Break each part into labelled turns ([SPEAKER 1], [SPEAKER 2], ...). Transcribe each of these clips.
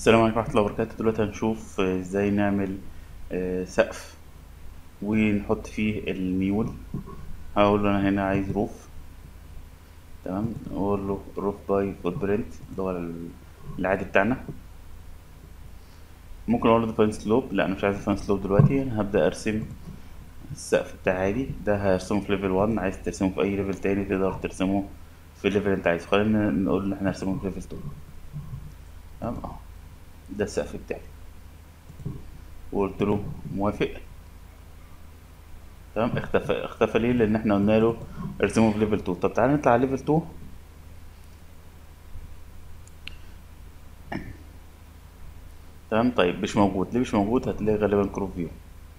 [SPEAKER 1] السلام عليكم ورحمة الله وبركاته دلوقتي هنشوف آه، ازاي نعمل آه، سقف ونحط فيه الميول هقول له انا هنا عايز روف تمام اقول له روف باي فوت برنت اللي هو ال- العادي بتاعنا ممكن اقول له ديفاين سلوب لا انا مش عايز ديفاين سلوب دلوقتي انا هبدأ ارسم السقف بتاعي عادي ده هرسمه في ليفل 1 عايز ترسمه في اي ليفل تاني تقدر ترسمه في الليفل اللي انت عايزه خلينا نقول ان احنا نرسمه في ليفل 2 تمام اهو ده السقف بتاعي وقلت له موافق تمام اختفى اختفى ليه لان احنا قلنا له ارسمه في ليفل 2 طب تعالى نطلع على ليفل 2 تمام طيب مش موجود ليه مش موجود هتلاقي غالبا كروب فيو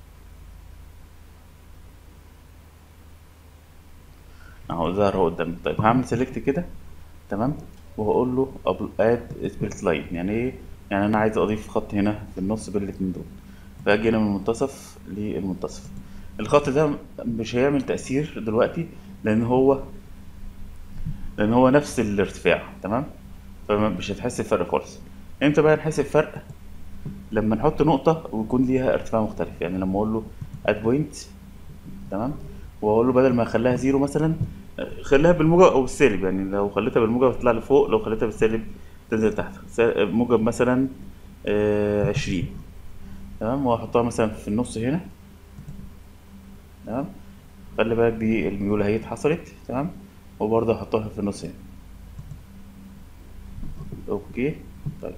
[SPEAKER 1] اهو ظهر اهو قدامنا طيب هعمل سيلكت كده تمام وهقول له اد سبلت لاين يعني ايه يعني انا عايز اضيف خط هنا في النص بين الاتنين دول فاجي هنا من المنتصف للمنتصف الخط ده مش هيعمل تأثير دلوقتي لان هو لان هو نفس الارتفاع تمام فمش هتحس بفرق خالص امتى بقى نحس بفرق لما نحط نقطة ويكون ليها ارتفاع مختلف يعني لما اقول له اد بوينت تمام واقول له بدل ما اخليها زيرو مثلا آه، خليها بالموجب او بالسالب يعني لو خليتها بالموجب تطلع لفوق لو خليتها بالسالب تنزل تحت سا- موجب مثلا آه، عشرين تمام وهحطها مثلا في النص هنا تمام خلي بالك دي الميول اهي اتحصلت تمام وبرضه هحطها في النص هنا اوكي طيب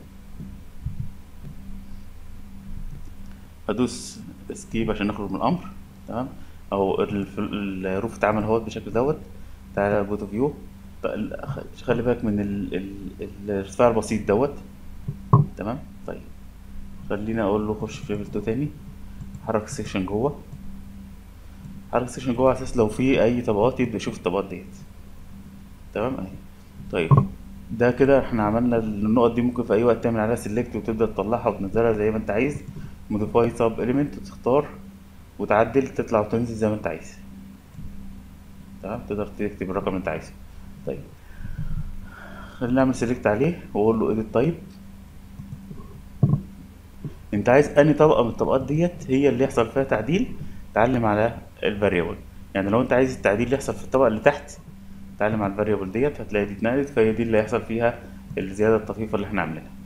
[SPEAKER 1] هدوس اسكيب عشان نخرج من الامر تمام او الف- الروف اتعمل اهوت بالشكل دوت تعالى جو تو فيو خلي بالك من ال- ال- الارتفاع البسيط دوت تمام طيب خليني اقول له خش في ليفل 2 تاني حرك السكشن جوه حرك السكشن جوه على اساس لو في اي طبقات يبدا يشوف الطبقات ديت تمام اهي طيب ده كده احنا عملنا النقط دي ممكن في اي وقت تعمل عليها سيلكت وتبدا تطلعها وتنزلها زي ما انت عايز موديفاي سب اليمنت وتختار وتعدل تطلع وتنزل زي ما انت عايز تمام تقدر تكتب الرقم اللي انت عايزه طيب خلينا نعمل سيلكت عليه واقول له edit type انت عايز انهي طبقه من الطبقات ديت هي اللي يحصل فيها تعديل تعلم على الفاريبل يعني لو انت عايز التعديل يحصل في الطبقه اللي تحت تعلم على الفاريبل ديت هتلاقي دي اتنقلت فهي دي اللي هيحصل فيها الزياده الطفيفه اللي احنا عاملينها